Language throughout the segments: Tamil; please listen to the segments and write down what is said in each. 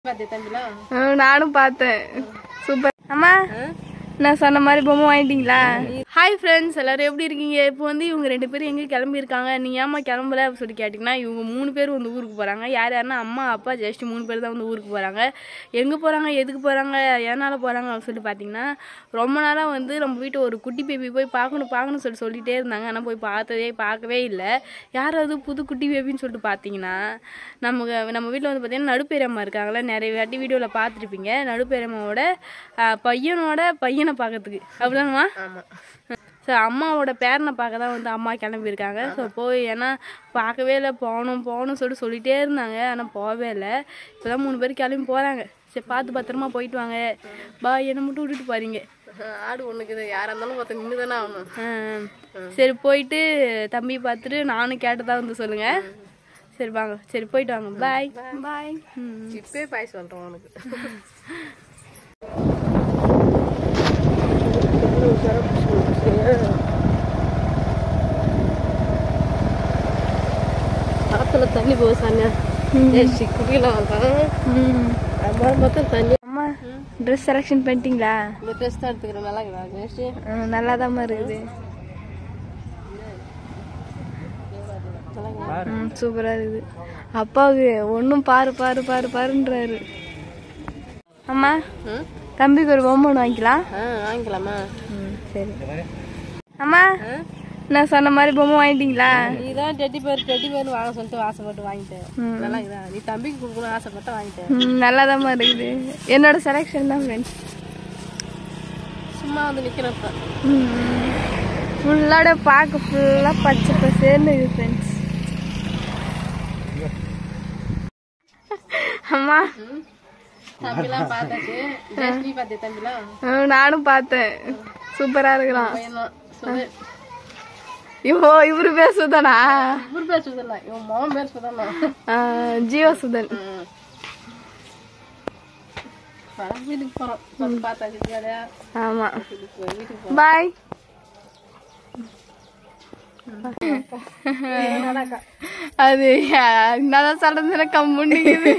பாத்தியா தம்பிலாம் ஆ, நானும் பார்த்தேன் சூப்பர் அம்மா நான் சொன்ன மாதிரி பொம்மை வாங்கிட்டீங்களா ஹாய் ஃப்ரெண்ட்ஸ் எல்லாரும் எப்படி இருக்கீங்க இப்போ வந்து இவங்க ரெண்டு பேரும் எங்கே கிளம்பியிருக்காங்க நீ ஏமா கிளம்பல அப்படின்னு சொல்லி கேட்டிங்கன்னா இவங்க மூணு பேர் வந்து ஊருக்கு போகிறாங்க யார் யாருன்னா அம்மா அப்பா ஜஸ்ட் மூணு பேர் தான் வந்து ஊருக்கு போகிறாங்க எங்கே போகிறாங்க எதுக்கு போகிறாங்க எதனால் போகிறாங்க அப்படின்னு சொல்லி பார்த்தீங்கன்னா ரொம்ப நாளாக வந்து நம்ம வீட்டு ஒரு குட்டி பேபி போய் பார்க்கணும் பார்க்கணும்னு சொல்லி சொல்லிட்டே இருந்தாங்க ஆனால் போய் பார்த்ததே பார்க்கவே இல்லை யாராவது புது குட்டி பேபின்னு சொல்லிட்டு பார்த்தீங்கன்னா நமக்கு நம்ம வீட்டில் வந்து பார்த்தீங்கன்னா நடுப்பேரம்மா இருக்காங்களே நிறைய வாட்டி வீடியோவில் பார்த்துருப்பீங்க நடுப்பேரம்மாவோட ஆஹ், பையனோட பையனை பார்க்கறதுக்கு அப்படிதானம்மா ஆமா ஸோ அம்மாவோட பேரனை பார்க்க தான் வந்து அம்மா கிளம்பியிருக்காங்க ஸோ போய் ஏன்னா பார்க்கவே இல்லை போகணும் போகணும்னு சொல்லிட்டு சொல்லிட்டே இருந்தாங்க ஆனால் போகவே இல்லை இப்போ தான் மூணு பேர் கிளம்பி போகிறாங்க சரி பார்த்து பத்திரமா போயிட்டு வாங்க பா என்னை மட்டும் விட்டுட்டு போறீங்க ஆடு ஒண்ணுக்குது யாரா இருந்தாலும் ஒருத்தன் நின்று தானே ஆகணும் ஆ, சரி போயிட்டு தம்பி பார்த்துட்டு நானும் கேட்டதா வந்து சொல்லுங்க சரி வாங்க சரி போயிட்டு வாங்க பாய் பாய் ம் இப்பவே பாய் சொல்றேன் உனக்கு ஆத்துல தண்ணி போகுது சாமியா ஏசி குடியில வந்தான் ம் அம்மா மொத்தம் தண்ணி அம்மா ட்ரெஸ் செலெக்ஷன் பண்ணிட்டீங்களா இந்த ட்ரெஸ் தான் எடுத்துக்கிறேன் நல்லா இருக்குதா ஜெயஸ்ரீ நல்லா இருக்குது ம் சூப்பராக இருக்குது அப்பாவுக்கு ஒன்றும் பாரு பாரு பாரு பாருன்றாரு அம்மா ம் தம்பிக்கு ஒரு பொம்மை ஒன்று வாங்கிக்கலாம் ஆ வாங்கிக்கலாமா ம் சரி அம்மா நான் சொன்ன மாதிரி பொம்மை வாங்கிட்டீங்களா நீ தான் டெட்டி பேர் டெட்டி பேர் வாங்க சொல்லிட்டு ஆசைப்பட்டு வாங்கிட்டேன் ம். நல்லா இருக்குதா நீ தம்பிக்கு கொடுக்கணும் ஆசைப்பட்டு வாங்கிட்டேன் ம் நல்லா இருக்குது என்னோட செலெக்ஷன் தான் ஃப்ரெண்ட்ஸ் சும்மா வந்து நிக்கிறப்ப ஃபுல்லாட பார்க்க ஃபுல்லாக பச்சை பசேர்னு இருக்குது ஃப்ரெண்ட்ஸ் அம்மா தம்பிலாம் பார்த்தாச்சு ஜெயஸ்ரீ பார்த்தியா தம்பிலாம் ஆ, நானும் பார்த்தேன் சூப்பராக இருக்கிறான் பையன்தான் சொல்லு இவோ இவரு பேர் சுதனா இவர் பேர் சுதனா இவன் மகன் பேர் சுதனா ஆ, ஜீவ சுதன் படம் வீட்டுக்கு போறோம் வந்து பார்த்தாச்சு ஜாலியா ஆமா வீட்டுக்கு போய் வீட்டுக்கு போறோம் பாய் அது என்னதான் சொல்றது கம்முண்டிக்குது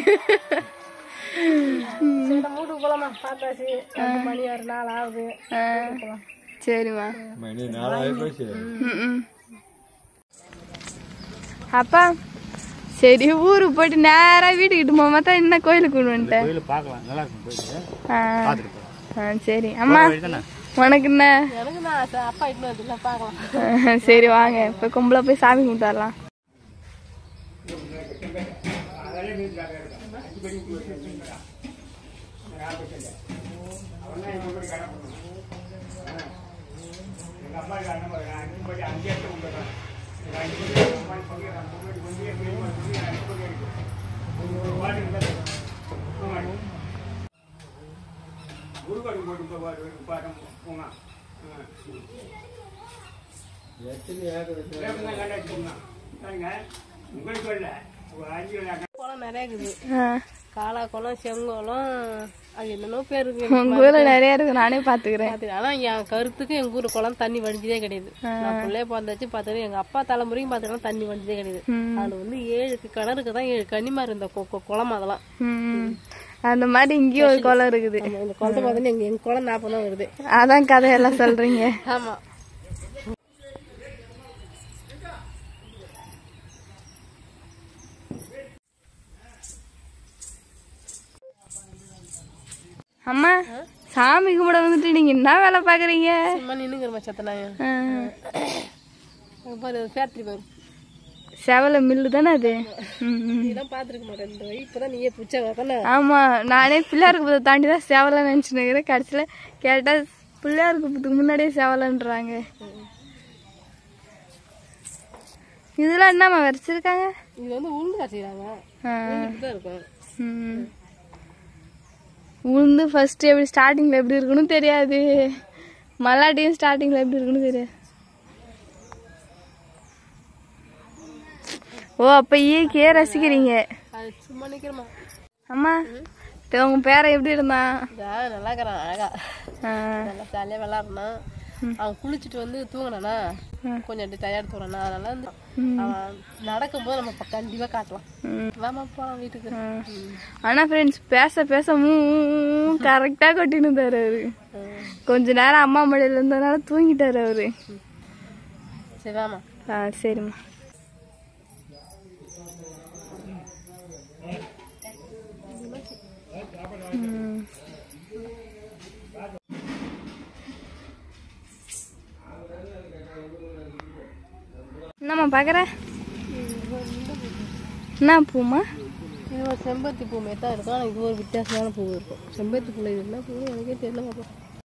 சரி நம்ம வீட்டுக்கு போலாமா பார்த்தாச்சு ரெண்டு மணி ஒரு நாள் ஆகுது சரிம்மா ம், ம். அப்பா சரி ஊருக்கு போயிட்டு நேரா வீட்டுக்கிட்டு போக மாத்தா என்ன கோயிலுக்கு கொண்டு வந்துட்டேன் கோயில் பார்க்கலாம் நல்லா இருக்கும் கோயில் ஆ. பார்த்துட்டு போகலாம் ஆ, சரி அம்மா உனக்கு என்ன எனக்கு தான் ஆசை அப்பா இட்டு வந்து பார்க்கலாம் ஆ, சரி வாங்க இப்ப கும்பல போய் சாமி கும்பிட்டுலாம் குளம் நிறைய இருக்குது ஆ. காளா குளம் செங்கோலம் அது என்னென்னோ பேர் இருக்கு உங்க ஊர்ல நிறைய இருக்கு நானே பாத்துக்கிறேன் பாத்துக்க. ஆனா என் கருத்துக்கு எங்க ஊர் குளம் தண்ணி வடிஞ்சதே கிடையாது நான் பிள்ளைய பிறந்தாச்சு பார்த்தது எங்க அப்பா தலைமுறையும் பார்த்தீங்கன்னா தண்ணி வடிஞ்சதே கிடையாது ம். அதுல வந்து ஏழு கிணறுக்கு தான் ஏழு கன்னிமார் இருந்த கொ- கொ- குளம் அதெல்லாம் ம். அந்த மாதிரி இங்கேயும் ஒரு குளம் இருக்குது ஆமா, இந்த குளத்தை பார்த்தீங்கன்னா எங்க எங்க குளம் நாற்பது தான் வருது அதான் கதையெல்லாம் சொல்றீங்க ஆமா அம்மா சாமி கும்பிட வந்துட்டு நீங்க என்ன வேலை பாக்குறீங்க சும்மா நின்னுங்கிற சத்தனாங்க ஆ. பாரு ஃபேக்டரி பாரு செவல மில்லு தானே அது ம், ம். இதெல்லாம் பாத்துருக்க மாட்டேன் இந்த வழி இப்பதான் நீயே புச்சா தானே ஆமா நானே பிள்ளையாருக்கு பத்தை தாண்டி தான் செவலை நினைச்சுன்னு கடைசியில கேட்டா பிள்ளையாருக்கு பத்துக்கு முன்னாடியே செவலன்றாங்க இதெல்லாம் என்னம்மா வரைச்சிருக்காங்க இது வந்து உளுந்து காய்ச்சிக்கிறாங்க ஆ. தான் இருக்கும் ம். உளுந்து ஃபர்ஸ்ட் எப்படி ஸ்டார்டிங்ல எப்படி இருக்குன்னு தெரியாது மல்லாட்டியும் ஸ்டார்டிங்ல எப்படி இருக்குன்னு தெரியாது ஓ அப்ப இயற்கையே ரசிக்கிறீங்க அது சும்மா நிக்கிறமா அம்மா தெ- உங்க பேரை எப்படி இருந்தான் இதா நல்லா இருக்கிறான் அழகா ஆ, நல்லா ஜாலியா விளாட்றான் அவன் குளிச்சுட்டு வந்து தூங்கினானா கொஞ்சம் அப்படி டயர்ட் தூங்கினா அதனால வந்து அவன் நடக்கும்போது நம்ம இப்ப கண்டிப்பா காட்டலாம் வாமா போலாம் வீட்டுக்கு ம். ஆனா ஃப்ரெண்ட்ஸ் பேச பேச மூ கரெக்டா கொட்டின்னு இருந்தாரு அவரு கொஞ்ச நேரம் அம்மா மடியில இருந்ததுனால தூங்கிட்டாரு அவரு சரி வாமா ஆ சரிம்மா ம். என்னம்மா பார்க்குற என்ன பூமா இது ஒரு செம்பருத்தி பூ மாதிரி தான் இருக்கும் ஆனா இது ஒரு வித்தியாசமான பூ இருக்கும் செம்பருத்தி பூல இது என்ன பூ எனக்கே தெரியல பாப்பா